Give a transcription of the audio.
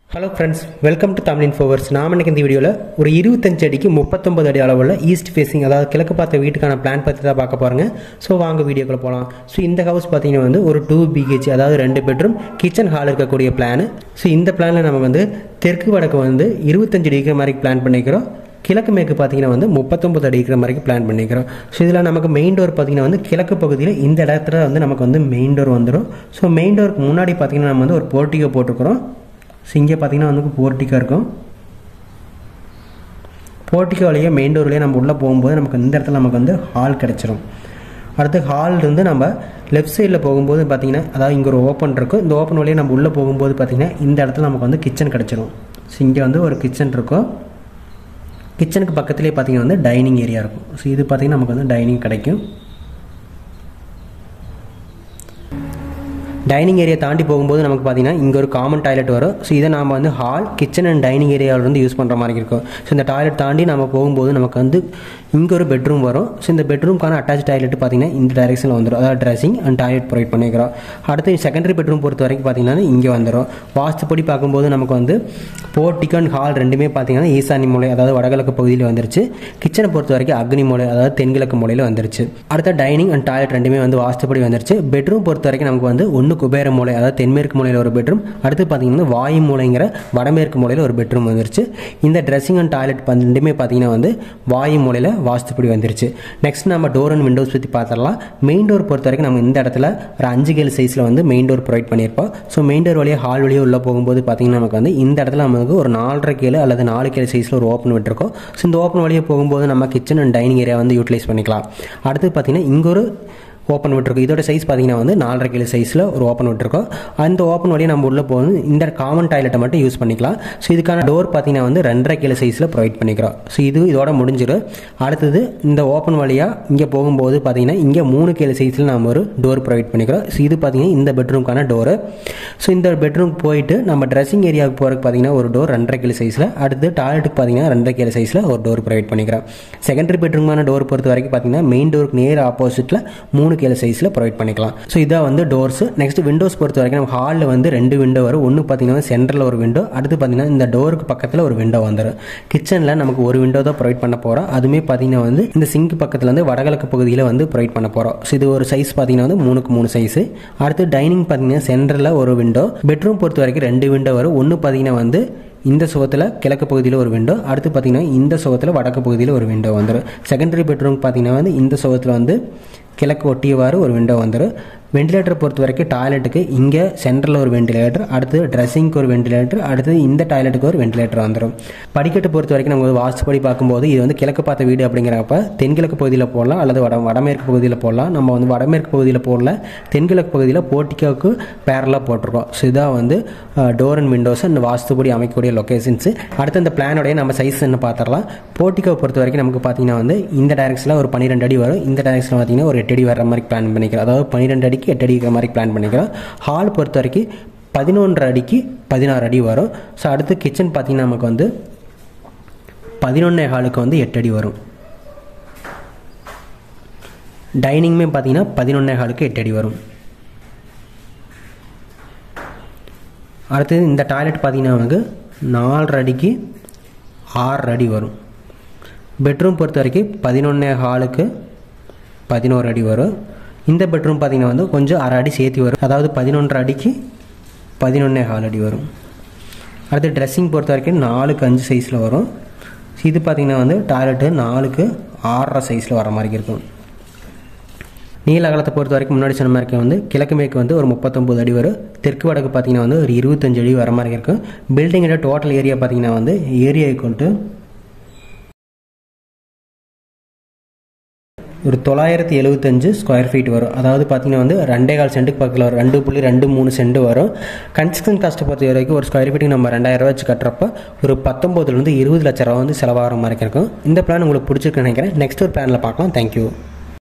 hello friends welcome to Tamil Infoverse நாம் இன்னைக்கு இந்த வீடியோவில் ஒரு இருபத்தஞ்சு அடிக்கு முப்பத்தொம்பது அடி அளவுள்ள ஈஸ்ட் ஃபேஸிங் அதாவது கிழக்கு பார்த்த வீட்டுக்கான பிளான் பற்றி தான் பார்க்க போகிறாங்க ஸோ வாங்க வீடியோக்குள்ள போகலாம் ஸோ இந்த ஹவுஸ் பார்த்தீங்கன்னா வந்து ஒரு டூ பிஹெச் அதாவது ரெண்டு பெட்ரூம் கிச்சன் ஹால் இருக்கக்கூடிய பிளான் ஸோ இந்த பிளானில் நம்ம வந்து தெற்கு வடக்கு வந்து இருபத்தஞ்சு டிகிரி மாதிரி பிளான் பண்ணிக்கிறோம் கிழக்கு மேற்கு பார்த்தீங்கன்னா வந்து முப்பத்தொம்பது அடி இருக்கிற மாதிரி பிளான் பண்ணிக்கிறோம் ஸோ இதில் நமக்கு மெயின் டோர் பார்த்தீங்கன்னா வந்து கிழக்கு பகுதியில் இந்த இடத்துல வந்து நமக்கு வந்து மெயின் டோர் வந்துடும் ஸோ மெயின் டோருக்கு முன்னாடி பார்த்தீங்கன்னா நம்ம வந்து ஒரு போர்ட்டிகோ போட்டிருக்கிறோம் ஸோ இங்கே பார்த்தீங்கன்னா வந்து போர்ட்டிகோ இருக்கும் போர்ட்டிகோ வழியாக மெயின் டோர் வழியாக நம்ம உள்ளே போகும்போது நமக்கு இந்த இடத்துல நமக்கு வந்து ஹால் கிடச்சிரும் அடுத்து ஹால் இருந்து நம்ம லெஃப்ட் சைடில் போகும்போது பார்த்தீங்கன்னா அதாவது இங்கே ஒரு ஓப்பன் இருக்கும் இந்த ஓப்பன் வழியாக நம்ம உள்ளே போகும்போது பார்த்தீங்கன்னா இந்த இடத்துல நமக்கு வந்து கிச்சன் கிடச்சிரும் ஸோ இங்கே வந்து ஒரு கிச்சன் இருக்கும் கிச்சனுக்கு பக்கத்துலேயே பார்த்தீங்கன்னா வந்து டைனிங் ஏரியா இருக்கும் ஸோ இது பார்த்தீங்கன்னா நமக்கு வந்து டைனிங் கிடைக்கும் டைனிங் ஏரியா தாண்டி போகும்போது நமக்கு பார்த்தீங்கன்னா இங்கே ஒரு காமன் டாய்லெட் வரும் ஸோ இதை நாம் வந்து ஹால் கிச்சன் அண்ட் டைனிங் ஏரியாவில் வந்து யூஸ் பண்ணுற மாதிரி இருக்கும் ஸோ இந்த டாய்லெட் தாண்டி நம்ம போகும்போது நமக்கு வந்து இங்கே ஒரு பெட்ரூம் வரும் ஸோ இந்த பெட்ரூம்க்கான அட்டாச் டாய்லெட் பார்த்தீங்கன்னா இந்த டைரெக்ஷனில் வந்துடும் அதாவது ட்ரெஸ்ஸிங் அண்ட் டாய்லெட் ப்ரொவைட் பண்ணிக்கிறோம் அடுத்து செகண்டரி பெட்ரூம் பொறுத்த வரைக்கும் பார்த்தீங்கன்னா இங்கே வந்துடும் வாஸ்துப்படி பார்க்கும்போது நமக்கு வந்து போர்ட்டிக் அண்ட் ஹால் ரெண்டுமே பார்த்தீங்கன்னா ஈசானி மூலை அதாவது வடகிழக்கு பகுதியில் வந்துருச்சு கிச்சனை பொறுத்த வரைக்கும் அக்னி மூலை அதாவது தென்கிழக்கு மூலையில் வந்துருச்சு அடுத்த டைனிங் அண்ட் டாய்லெட் ரெண்டுமே வந்து வாஸ்துப்படி வந்துருச்சு பெட்ரூம் பொறுத்த வரைக்கும் நமக்கு வந்து ஒன்று குபேர மூலை அதாவது தென்மேற்கு மூலையில் ஒரு பெட்ரூம் அடுத்து பார்த்தீங்கன்னா வாயு மூலைங்கிற வடமேற்கு மூலையில் ஒரு பெட்ரூம் வந்துருச்சு இந்த ட்ரெஸ்ஸிங் அண்ட் டாய்லெட் ரெண்டுமே பார்த்தீங்கன்னா வந்து வாயு மூலையில் வாஸ்துப்படி வந்துருச்சு நெக்ஸ்ட் நம்ம டோர் அண்ட் விண்டோஸ் பற்றி பார்த்துடலாம் மெயின் டோர் பொறுத்த வரைக்கும் நம்ம இந்த இடத்துல ஒரு அஞ்சு கேள் சைஸில் வந்து மெயின் டோர் ப்ரொவைட் பண்ணியிருப்போம் ஸோ மெயின் டோர் வழியாக ஹால் வழியாக உள்ளே போகும்போது பார்த்தீங்கன்னா நமக்கு வந்து இந்த இடத்துல நமக்கு ஒரு நாலரை கேள் அல்லது நாலு கேள் சைஸில் ஒரு ஓப்பன் விட்டுருக்கோம் ஸோ இந்த ஓப்பன் வழியாக போகும்போது நம்ம கிச்சன் அண்ட் டைனிங் ஏரியா வந்து யூட்டிலைஸ் பண்ணிக்கலாம் அடுத்து பார்த்தீங்கன்னா இங்கே ஒரு ஓப்பன் விட்டுருக்கோம் இதோட சைஸ் பார்த்தீங்கன்னா வந்து நாலரை கிலோ சைஸில் ஒரு ஓப்பன் விட்டுருக்கோம் அந்த ஓப்பன் வழியாக நம்ம உள்ளே போகணும் இந்த காமன் டாய்லெட்டை மட்டும் யூஸ் பண்ணிக்கலாம் ஸோ இதுக்கான டோர் பார்த்தீங்கன்னா வந்து ரெண்டரை கிலோ சைஸில் ப்ரொவைட் பண்ணிக்கிறோம் ஸோ இது இதோட முடிஞ்சிடும் அடுத்தது இந்த ஓப்பன் வழியாக இங்கே போகும்போது பார்த்தீங்கன்னா இங்கே மூணு கிலோ சைஸில் நம்ம ஒரு டோர் ப்ரொவைட் பண்ணிக்கிறோம் ஸோ இது பார்த்தீங்கன்னா இந்த பெட்ரூம்க்கான டோரு ஸோ இந்த பெட்ரூம் போயிட்டு நம்ம ட்ரெஸ்ஸிங் ஏரியாவுக்கு போகிறதுக்கு பார்த்தீங்கன்னா ஒரு டோர் ரெண்டரை கிலோ சைஸில் அடுத்து டாய்லெட்டுக்கு பார்த்தீங்கன்னா ரெண்டரை கிலோ சைஸில் ஒரு டோர் ப்ரொவைட் பண்ணிக்கிறோம் செகண்டரி பெட்ரூமான டோர் பொறுத்த வரைக்கும் பார்த்தீங்கன்னா மெயின் டோருக்கு நேர் ஆப்போசிட்டில் மூணு கிலோ சைஸில் ப்ரொவைட் பண்ணிக்கலாம் ஸோ இதான் வந்து டோர்ஸ் நெக்ஸ்ட் விண்டோஸ் பொறுத்த வரைக்கும் நம்ம ஹாலில் வந்து ரெண்டு விண்டோ வரும் ஒன்று பார்த்தீங்கன்னா சென்டரில் ஒரு விண்டோ அடுத்து பார்த்தீங்கன்னா இந்த டோருக்கு பக்கத்தில் ஒரு விண்டோ வந்துடும் கிச்சனில் நமக்கு ஒரு விண்டோ தான் ப்ரொவைட் பண்ண போகிறோம் அதுவுமே பார்த்தீங்கன்னா வந்து இந்த சிங்க் பக்கத்தில் வந்து வடகிழக்கு பகுதியில் வந்து ப்ரொவைட் பண்ண போகிறோம் ஸோ இது ஒரு சைஸ் பார்த்தீங்கன்னா வந்து மூணுக்கு மூணு சைஸ் அடுத்து டைனிங் பார்த்தீங்கன்னா சென்டரில் ஒரு விண்டோ பெட்ரூம் பொறுத்த வரைக்கும் ரெண்டு விண்டோ வரும் ஒன்று பார்த்தீங்கன்னா வந்து இந்த சுகத்தில் கிழக்கு பகுதியில் ஒரு விண்டோ அடுத்து பார்த்தீங்கன்னா இந்த சுகத்தில் வடக்கு பகுதியில் ஒரு விண்டோ வந்துடும் செகண்டரி பெட்ரூம் பார்த்தீங்கன்னா வந்து இந்த சுகத்தில் வந்து கிழக்கு ஒட்டியவாறு ஒரு விண்டோ வந்துடும் வெண்டிலேட்டர் பொறுத்த வரைக்கும் டாய்லெட்டுக்கு இங்கே சென்டரில் ஒரு வெண்டிலேட்டர் அடுத்து ட்ரெஸ்ஸிங்க்கு ஒரு வெண்டிலேட்டர் அடுத்து இந்த டாய்லெட்டுக்கு ஒரு வெண்டிலேட்டர் வந்துடும் படிக்கட்டு பொறுத்த வரைக்கும் நம்ம வாஸ்துப்படி பார்க்கும்போது இது வந்து கிழக்கு பார்த்த வீடு அப்படிங்கிறப்ப தென்கிழக்கு பகுதியில் போடலாம் அல்லது வட வடமேற்கு பகுதியில் போடலாம் நம்ம வந்து வடமேற்கு பகுதியில் போடல தென்கிழக்கு பகுதியில் போர்ட்டிக்கோவுக்கு பேரலாக போட்டிருக்கோம் ஸோ இதான் வந்து டோர் அண்ட் விண்டோஸ் அண்ட் வாஸ்துப்படி அமைக்கக்கூடிய லொக்கேஷன்ஸ் அடுத்து இந்த பிளானோடைய நம்ம சைஸ் என்ன பார்த்துடலாம் போர்ட்டிக்கோ பொறுத்த வரைக்கும் நமக்கு பார்த்தீங்கன்னா வந்து இந்த டைரக்ஷனில் ஒரு பன்னிரெண்டு அடி வரும் இந்த டைரக்ஷனில் பார்த்தீங்கன்னா ஒரு எட்டு அடி வர மாதிரி பிளான் பண்ணிக்கிறோம் அதாவது பன்னிரெண்டு அடி அடிக்கு எட்டு அடி இருக்கிற மாதிரி பிளான் பண்ணிக்கிறோம் ஹால் பொறுத்த வரைக்கும் பதினொன்று அடிக்கு பதினாறு அடி வரும் ஸோ அடுத்து கிச்சன் பார்த்திங்கன்னா நமக்கு வந்து பதினொன்றே ஹாலுக்கு வந்து எட்டு அடி வரும் டைனிங்குமே பார்த்தீங்கன்னா பதினொன்றே ஹாலுக்கு எட்டு அடி வரும் அடுத்தது இந்த டாய்லெட் பார்த்தீங்கன்னா நமக்கு நாலரை அடிக்கு ஆறு அடி வரும் பெட்ரூம் பொறுத்த வரைக்கும் பதினொன்றே ஹாலுக்கு பதினோரு அடி வரும் இந்த பெட்ரூம் பார்த்திங்கன்னா வந்து கொஞ்சம் அரை அடி சேர்த்து வரும் அதாவது பதினொன்றரை அடிக்கு பதினொன்றே கால் அடி வரும் அடுத்து ட்ரெஸ்ஸிங் பொறுத்த வரைக்கும் நாலுக்கு அஞ்சு சைஸில் வரும் இது பார்த்திங்கன்னா வந்து டாய்லெட்டு நாலுக்கு ஆறரை சைஸில் வர மாதிரி இருக்கும் நீல அகலத்தை பொறுத்த வரைக்கும் முன்னாடி சொன்ன மாதிரி வந்து கிழக்கு மேற்கு வந்து ஒரு முப்பத்தொம்பது அடி வரும் தெற்கு வடக்கு பார்த்தீங்கன்னா வந்து ஒரு இருபத்தஞ்சு அடி வர மாதிரி இருக்கும் பில்டிங்கோட டோட்டல் ஏரியா பார்த்தீங்கன்னா வந்து ஏரியா கொண்டு ஒரு தொள்ளாயிரத்தி எழுபத்தஞ்சு ஸ்கொயர் ஃபீட் வரும் அதாவது பார்த்தீங்கன்னா வந்து ரெண்டே கால் சென்ட்டுக்கு பக்கத்தில் வரும் ரெண்டு புள்ளி ரெண்டு மூணு சென்ட் வரும் கன்ஸ்ட்ரக்ஷன் காஸ்ட்டை பொறுத்த வரைக்கும் ஒரு ஸ்கொயர் ஃபீட்டுக்கு நம்ம ரெண்டாயிரம் ரூபா வச்சு கட்டுறப்ப ஒரு பத்தொம்போதுலேருந்து இருபது லட்ச ரூபா வந்து செலவாகிற மாதிரி இருக்கும் இந்த பிளான் உங்களுக்கு பிடிச்சிருக்குன்னு நினைக்கிறேன் நெக்ஸ்ட் ஒரு பிளானில் பார்க்கலாம் தேங்க்யூ